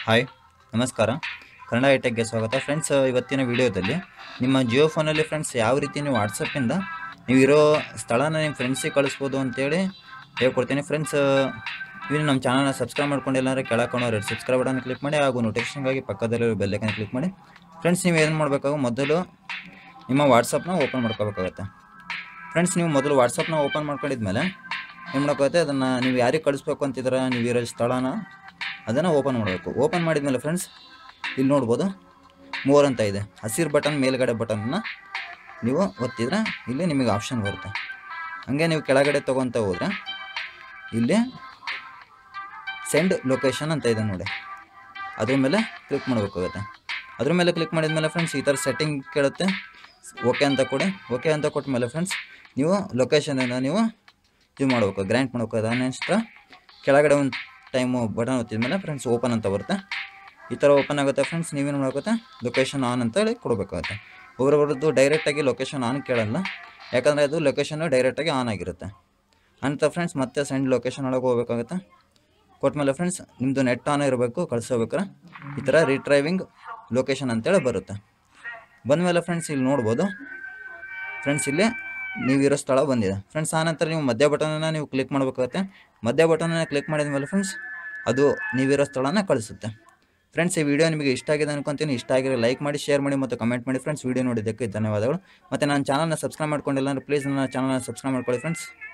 hi ನಮಸ್ಕಾರ ಕನ್ನಡ ಐಟೆಕ್ಗೆ ಸ್ವಾಗತ friends ಇವತ್ತಿನ ವಿಡಿಯೋದಲ್ಲಿ ನಿಮ್ಮ ಜಿಯೋ ಫೋನಲ್ಲಿ ಫ್ರೆಂಡ್ಸ್ ಯಾವ ರೀತಿ ನೀವು ವಾಟ್ಸಪ್ಪಿಂದ ನೀವು ಇರೋ ಸ್ಥಳನ ನಿಮ್ಮ ಫ್ರೆಂಡ್ಸಿಗೆ ಕಳಿಸ್ಬೋದು ಅಂತೇಳಿ ಹೇಳ್ಕೊಡ್ತೀನಿ ಫ್ರೆಂಡ್ಸ್ ನೀವು ನಮ್ಮ ಚಾನಲ್ನ ಸಬ್ಸ್ಕ್ರೈಬ್ ಮಾಡ್ಕೊಂಡಿಲ್ಲ ಅಂದರೆ ಕೆಳಕೊಂಡು ರೆಡ್ ಸಬ್ಸ್ಕ್ರೈಬ್ ಬಟನ್ ಕ್ಲಿಕ್ ಮಾಡಿ ಹಾಗೂ ನೋಟಿಫಿಕೇಷನ್ಗಾಗಿ ಪಕ್ಕದಲ್ಲಿರೋ ಬೆಲ್ಲೈಕನ್ ಕ್ಲಿಕ್ ಮಾಡಿ ಫ್ರೆಂಡ್ಸ್ ನೀವು ಏನು ಮಾಡಬೇಕಾಗು ಮೊದಲು ನಿಮ್ಮ ವಾಟ್ಸಪ್ನ ಓಪನ್ ಮಾಡ್ಕೋಬೇಕಾಗತ್ತೆ ಫ್ರೆಂಡ್ಸ್ ನೀವು ಮೊದಲು ವಾಟ್ಸಪ್ನ ಓಪನ್ ಮಾಡ್ಕೊಂಡಿದ್ಮೇಲೆ ಏನು ಮಾಡೋಕ್ಕಾಗುತ್ತೆ ಅದನ್ನು ನೀವು ಯಾರಿಗೆ ಕಳಿಸ್ಬೇಕು ಅಂತಿದ್ರೆ ನೀವು ಇರೋ ಸ್ಥಳನ ಅದನ್ನು ಓಪನ್ ಮಾಡಬೇಕು ಓಪನ್ ಮಾಡಿದ್ಮೇಲೆ ಫ್ರೆಂಡ್ಸ್ ಇಲ್ಲಿ ನೋಡ್ಬೋದು ಮೋರ್ ಅಂತ ಇದೆ ಹಸಿರು ಬಟನ್ ಮೇಲ್ಗಡೆ ಬಟನ್ನ ನೀವು ಒತ್ತಿದ್ರೆ ಇಲ್ಲಿ ನಿಮಗೆ ಆಪ್ಷನ್ ಬರುತ್ತೆ ಹಾಗೆ ನೀವು ಕೆಳಗಡೆ ತೊಗೊತ ಹೋದರೆ ಇಲ್ಲಿ ಸೆಂಡ್ ಲೊಕೇಶನ್ ಅಂತ ಇದೆ ನೋಡಿ ಅದ್ರ ಮೇಲೆ ಕ್ಲಿಕ್ ಮಾಡಬೇಕಾಗುತ್ತೆ ಅದ್ರ ಮೇಲೆ ಕ್ಲಿಕ್ ಮಾಡಿದ್ಮೇಲೆ ಫ್ರೆಂಡ್ಸ್ ಈ ಥರ ಸೆಟ್ಟಿಂಗ್ ಕೇಳುತ್ತೆ ಓಕೆ ಅಂತ ಕೊಡಿ ಓಕೆ ಅಂತ ಕೊಟ್ಟ ಮೇಲೆ ಫ್ರೆಂಡ್ಸ್ ನೀವು ಲೊಕೇಶನನ್ನು ನೀವು ಇದು ಮಾಡಬೇಕು ಗ್ರ್ಯಾಂಟ್ ಮಾಡಬೇಕು ಅದ ನೆಕ್ಸ್ಟ್ ಕೆಳಗಡೆ ಒಂದು ಟೈಮು ಬಟನ್ ಒತ್ತಿದ ಮೇಲೆ ಫ್ರೆಂಡ್ಸ್ ಓಪನ್ ಅಂತ ಬರುತ್ತೆ ಈ ಥರ ಓಪನ್ ಆಗುತ್ತೆ ಫ್ರೆಂಡ್ಸ್ ನೀವೇನು ಮಾಡಬೇಕು ಲೊಕೇಶನ್ ಆನ್ ಅಂತೇಳಿ ಕೊಡಬೇಕಾಗುತ್ತೆ ಒಬ್ಬರೊಬ್ಬರದ್ದು ಡೈರೆಕ್ಟಾಗಿ ಲೊಕೇಶನ್ ಆನ್ ಕೇಳಲ್ಲ ಯಾಕಂದರೆ ಅದು ಲೊಕೇಶನ್ನು ಡೈರೆಕ್ಟಾಗಿ ಆನ್ ಆಗಿರುತ್ತೆ ಅಂತ ಫ್ರೆಂಡ್ಸ್ ಮತ್ತೆ ಸೆಂಡ್ ಲೊಕೇಶನ್ ಒಳಗೆ ಹೋಗ್ಬೇಕಾಗುತ್ತೆ ಕೊಟ್ಮೇಲೆ ಫ್ರೆಂಡ್ಸ್ ನಿಮ್ಮದು ನೆಟ್ ಆನ್ ಇರಬೇಕು ಕಳಿಸೋಬೇಕಾರೆ ಈ ಥರ ರಿಟ್ರೈವಿಂಗ್ ಲೊಕೇಶನ್ ಅಂತೇಳಿ ಬರುತ್ತೆ ಬಂದಮೇಲೆ ಫ್ರೆಂಡ್ಸ್ ಇಲ್ಲಿ ನೋಡ್ಬೋದು ಫ್ರೆಂಡ್ಸ್ ಇಲ್ಲಿ ನೀವಿರೋ ಸ್ಥಳ ಬಂದಿದೆ ಫ್ರೆಂಡ್ಸ್ ಆನಂತರ ನೀವು ಮಧ್ಯ ಬಟನನ್ನು ನೀವು ಕ್ಲಿಕ್ ಮಾಡಬೇಕಾಗುತ್ತೆ ಮಧ್ಯ ಬಟನನ್ನು ಕ್ಲಿಕ್ ಮಾಡಿದ ಮೇಲೆ ಫ್ರೆಂಡ್ಸ್ ಅದು ನೀವಿರೋ ಸ್ಥಳನ ಕಳಿಸುತ್ತೆ ಫ್ರೆಂಡ್ಸ್ ಈ ವಿಡಿಯೋ ನಿಮಗೆ ಇಷ್ಟ ಆಗಿದೆ ಅನ್ಕೊಂತೀನಿ ಇಷ್ಟ ಆಗಿರೋ ಲೈಕ್ ಮಾಡಿ ಶೇರ್ ಮಾಡಿ ಮತ್ತು ಕಮೆಂಟ್ ಮಾಡಿ ಫ್ರೆಂಡ್ಸ್ ವಿಡಿಯೋ ನೋಡಿದ್ದಕ್ಕೆ ಧನ್ಯವಾದಗಳು ಮತ್ತು ನನ್ನ ಚಾನಲ್ನ ಸಬ್ಸ್ಕ್ರೈಬ್ ಮಾಡ್ಕೊಂಡಿಲ್ಲ ಅಂದರೆ ಪ್ಲೀಸ್ ನನ್ನ ಚಾನಲ್ನ ಸಬ್ಸ್ಕ್ರೈಬ್ ಮಾಡ್ಕೊಳ್ಳಿ ಫ್ರೆಂಡ್ಸ್